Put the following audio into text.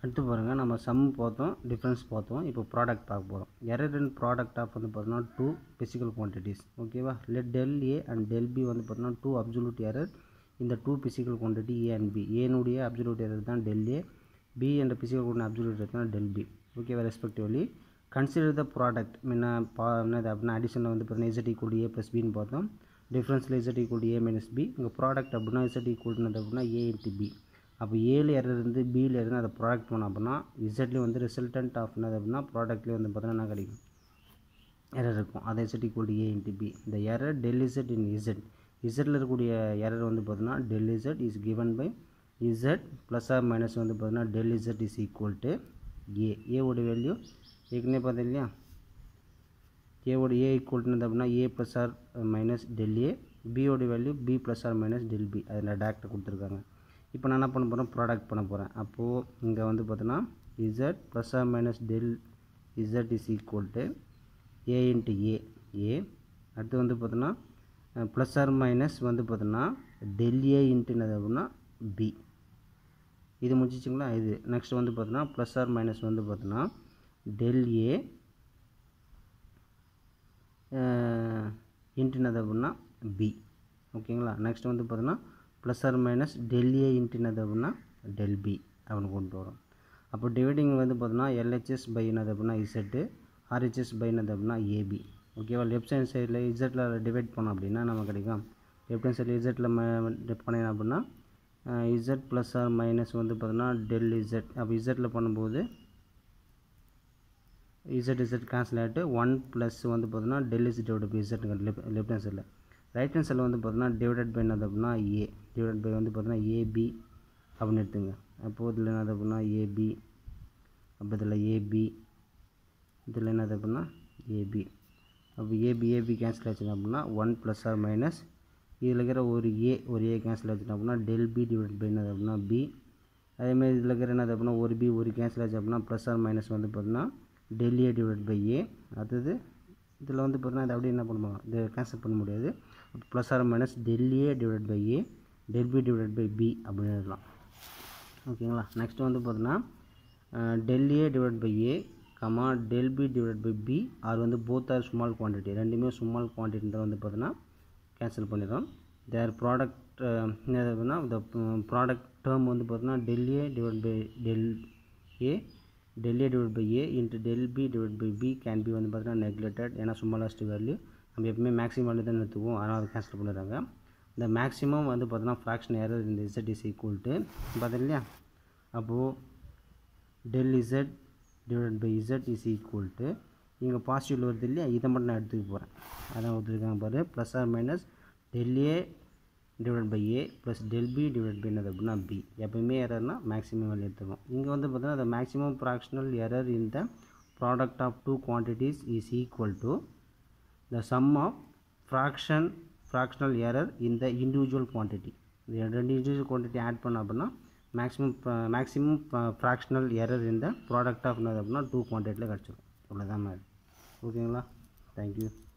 அடுத்து பாருங்கள் நம்ம சம் பார்த்தோம் டிஃப்ரென்ஸ் பார்த்தோம் இப்போ ப்ராடக்ட் பார்க்க போகிறோம் எரர் இன் ப்ராடக்ட் ஆஃப் வந்து பார்த்தோம்னா டூ பிசிக்கல் குவான்டிட்டிஸ் ஓகேவா let del A and del B வந்து பார்த்தோம்னா டூ அப்சல்யூட் எரர் இந்த two physical quantity A and B ஏனுடைய அப்சல்யூட் எரர் தான் டெல் ஏ பி என்ற பிசிக்கல் குவான்டிட்டி அப்சல்யூட் எரர் தான் டெல் பி ஓகேவா ரெஸ்பெக்டிவ்லி கன்சிடர் த ப்ராடக்ட் முன்ன பா என்னது அப்படின்னா அடிஷனில் வந்து பார்த்தீங்கன்னா இசட் ஈக்குவல் ஏ ப்ளஸ் பின்னு பார்த்தோம் டிஃப்ரென்ஸில் Z equal A minus B இங்கே ப்ராடக்ட் அப்படின்னா இசட் ஈக்குவல்னது அப்படின்னா ஏ இன்ட்டு பி அப்போ ஏழு எரர் இருந்து பியில் இருந்து அதை ப்ராடக்ட் பண்ணோம் அப்படின்னா இசட்லேயும் வந்து ரிசல்டன்ட் ஆஃப் என்னது அப்படின்னா ப்ராடக்ட்லேயும் வந்து பார்த்தீங்கன்னா என்ன கிடைக்கும் எரர் இருக்கும் அதை Z equal A into B இந்த error del Z in Z இசட்டில் இருக்கக்கூடிய எரர் வந்து பார்த்தீங்கன்னா del Z is given by Z plus or minus வந்து பார்த்தீங்கன்னா del Z is equal to A ஏவோட வேல்யூ ஏற்கனவே பார்த்தோம் இல்லையா ஏவோட ஏ ஈக்குவல்னு அப்படின்னா A plus or minus del A பியோட value B plus or minus del B அதில் டேரக்டாக கொடுத்துருக்காங்க இப்போ நான் என்ன பண்ண போகிறேன் ப்ராடக்ட் பண்ண போகிறேன் அப்போது இங்கே வந்து பார்த்தோன்னா Z plus or minus del Z is equal to A into A A அடுத்து வந்து பார்த்தோன்னா ப்ளஸ் ஆர் மைனஸ் வந்து பார்த்தோன்னா டெல் ஏ இன்ட்டு என்னது அப்படின்னா பி இது முடிச்சிச்சிங்களா இது நெக்ஸ்ட் வந்து பார்த்தோன்னா ப்ளஸ் ஆர் மைனஸ் வந்து பார்த்தோன்னா டெல் ஏ இன்ட்டு என்னது அப்படின்னா பி ஓகேங்களா நெக்ஸ்ட் வந்து பார்த்தோன்னா plus or minus del A into என்னது அப்படின்னா டெல் பி அப்படின்னு கொண்டு வரும் அப்போ டிவைடிங் வந்து பார்த்தோன்னா எல்ஹெச்எஸ் பை என்னது அப்படின்னா இசட்டு ஆர்ஹெச்எஸ் பை என்னது அப்படின்னா ஏபி ஓகேவா லெஃப்ட் ஹேண்ட் சைடில் இசட்டில் டிவைட் பண்ணோம் அப்படின்னா நம்ம கிடைக்கும் லெஃப்ட் ஹேண்ட் சைடில் இசட்டில் பண்ணேன் அப்படின்னா இசட் ப்ளஸ் ஆர் மைனஸ் வந்து பார்த்தோன்னா டெல் இசட் அப்போ இசட்டில் பண்ணும்போது இசட் இசட் கேன்சல் ஆகிட்டு ஒன் ப்ளஸ் வந்து பார்த்தோன்னா del is divide by Z left left hand சைடில் ரைட் ஹேண்ட் சைடில் வந்து பார்த்தோன்னா டிவைடட் பை என்னது அப்படின்னா ஏ டிவைட் பை வந்து பார்த்தோன்னா ஏபி அப்படின்னு எடுத்துங்க அப்போது இதில் என்னது அப்படின்னா ஏபி அப்போ இதில் ஏபி இதில் என்னது அப்படின்னா ஏபி அப்போ ஏபி ஏபி கேன்சல் ஆச்சுன்னா அப்படின்னா ஒன் ப்ளஸ் ஆர் மைனஸ் இதில் இருக்கிற ஒரு ஏ ஒரு ஏ கேன்சல் ஆச்சுன்னா அப்படின்னா டெல் பி டிவைட் பை என்னது அப்படின்னா பி அதேமாதிரி இதில் இருக்கிற என்னது அப்படின்னா ஒரு பி ஒரு கேன்சல் ஆச்சு அப்படின்னா ப்ளஸ் ஆர் மைனஸ் வந்து பார்த்தீங்கன்னா del A divide by A அடுத்தது இதில் வந்து பார்த்தீங்கன்னா இதை அப்படியே என்ன பண்ணுவோம் இதை கேன்சல் பண்ண முடியாது plus or minus del A divide by A del B divide by B அப்படின்னு எழுதலாம் ஓகேங்களா நெக்ஸ்ட் வந்து பார்த்தீங்கன்னா del A divide by A comma del B divide by B are வந்து போத் ஆர் ஸ்மால் குவான்டிட்டி ரெண்டுமே small குவான்டிட்டின்றத வந்து பார்த்தீங்கன்னா கேன்சல் பண்ணிடுறோம் தேர் ப்ராடக்ட் என்ன அப்படின்னா இந்த ப்ராடக்ட் டேர்ம் வந்து பார்த்தீங்கன்னா del A divide by del A del A divide by A into del B divide by B can be வந்து பார்த்தீங்கன்னா நெக்லெக்டட் ஏன்னா ஸ்மாலஸ்ட் வேல்யூ நம்ம எப்பவுமே மேக்ஸிமம் வேல்யூ தான் எடுத்துக்குவோம் அதனால் அதை கேன்சல் பண்ணிடுறாங்க இந்த மேக்ஸிமம் வந்து பார்த்தீங்கன்னா ஃப்ராக்ஷன் எரர் இந்த இசட் இஸ் ஈக்குவல் டு பார்த்தீங்க இல்லையா அப்போது del Z divide by Z is equal to இங்கே பாசிட்டிவ் வருது இல்லையா இதை மட்டும் நான் எடுத்துக்க போகிறேன் அதான் கொடுத்துருக்காங்க பாரு plus or minus del A divide by A plus del B divide by என்னது அப்படின்னா பி எப்பயுமே எரர்னா மேக்ஸிமம் வேல்யூ எடுத்துக்கணும் இங்கே வந்து பார்த்தீங்கன்னா the maximum fractional error in the product of two quantities is equal to the sum of fraction fractional error in the individual quantity ரெண்டு individual quantity add பண்ண அப்படின்னா மேக்ஸிமம் மேக்ஸிமம் ஃப்ராக்ஷனல் எரர் இந்த product of என்னது அப்படின்னா two குவான்டிட்டியில் கிடச்சிடும் இவ்வளோதான் மாதிரி ஓகேங்களா தேங்க்யூ